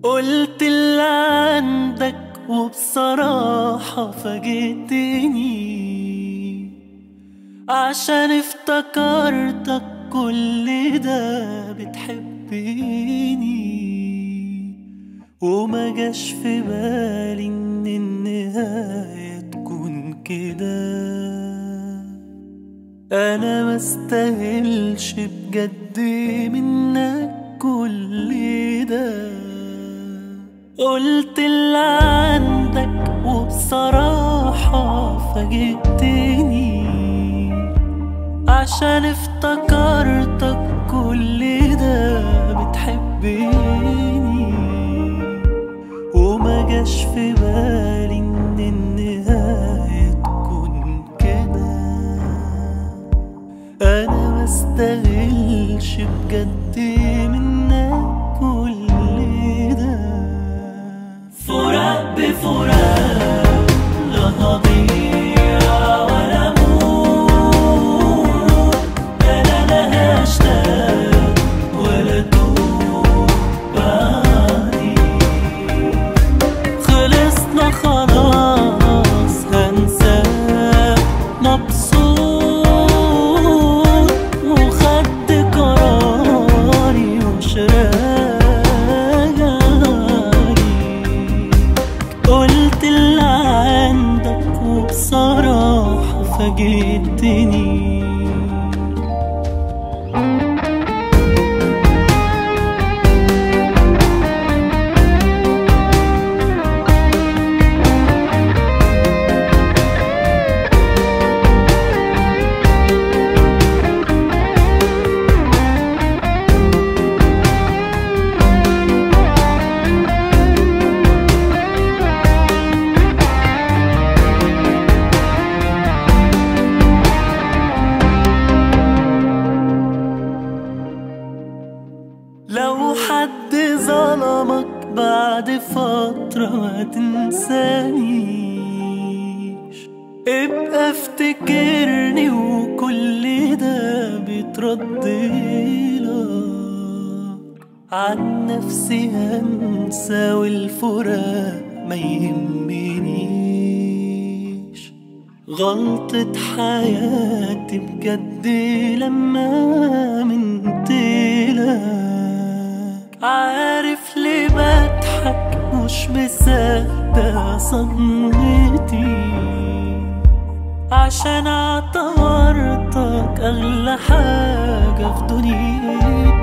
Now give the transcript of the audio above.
قلت اللي عندك وبصراحة فاجئتني عشان افتكرتك كل ده بتحبني وما جاش في بالي ان النهاية تكون كده انا ما استاهلش بجد منك كل ده قلت اللي عندك وبصراحة فاجئتني عشان افتكرتك كل ده بتحبني وما جاش في بالي ان النهاية تكون كده انا ما استاهلش بجد منك كل ده فراق بفراق لا نضيع ولا موت انا لا هشتاق ولا توب بعدي خلصنا خلاص هنساه مبسوط وخدت قراري ومش راجعلي قلت اللي عندك وبصراحة فاجئتني لو حد ظلمك بعد فترة ما تنسانيش ابقى افتكرني وكل ده بيترد لك عن نفسي هنسى والفراق ما يهمنيش غلطة حياتي بجد لما منتلك عارف ليه بضحك مش مصدق صدمتي عشان اعتبرتك اغلى حاجة في دنيتي